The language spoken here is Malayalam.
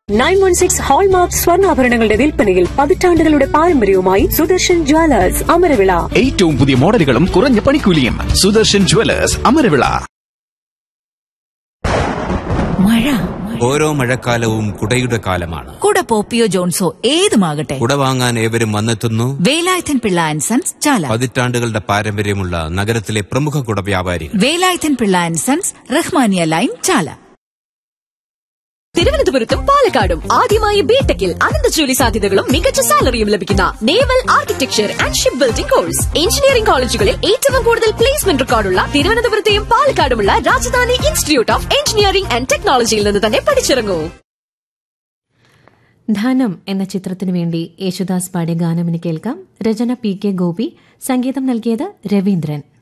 നയൻ വൺ സിക്സ് ഹോൾമാർക്ക് സ്വർണ്ണാഭരണങ്ങളുടെ വിൽപ്പനയിൽ പതിറ്റാണ്ടുകളുടെ പാരമ്പര്യവുമായി സുദർശൻ ജ്വല്ലേഴ്സ് അമരവിള ഏറ്റവും പുതിയ മോഡലുകളും കുറഞ്ഞ പണിക്കൂലിയും സുദർശൻ ജുവലേഴ്സ് അമരവിള മഴ ഓരോ മഴക്കാലവും കുടയുടെ കാലമാണ് കുട പോപ്പിയോ ജോൺസോ ഏതുമാകട്ടെ കുട വാങ്ങാൻ ഏവരും വന്നെത്തുന്നു വേലായുധൻ പിള്ള ആൻഡ് സൺസ് ചാല പതിറ്റാണ്ടുകളുടെ പാരമ്പര്യമുള്ള നഗരത്തിലെ പ്രമുഖ കുട വ്യാപാരികൾ Velayudhan Pillai and sons Rahmania line Chala തിരുവനന്തപുരത്തും പാലക്കാടും ആദ്യമായി ബിടെക്കിൽ അനന്ത ജോലി സാധ്യതകളും മികച്ച സാലറിയും ലഭിക്കുന്ന naval architecture and ship building course engineering കോളേജുകളിൽ ഏറ്റവും കൂടുതൽ പ്ലേസ്മെന്റ് റെക്കോർഡുള്ള തിരുവനന്തപുരത്തെയും പാലക്കാടുമുള്ള Rajadhani institute of engineering and ടെക്നോളജിയിൽ നിന്ന് തന്നെ പഠിച്ചിറങ്ങൂ ധനം എന്ന ചിത്രത്തിനു വേണ്ടി യേശുദാസ് പാടിയ ഗാനം ഇനി കേൾക്കാം രചന പി കെ ഗോപി സംഗീതം നൽകിയത് രവീന്ദ്രൻ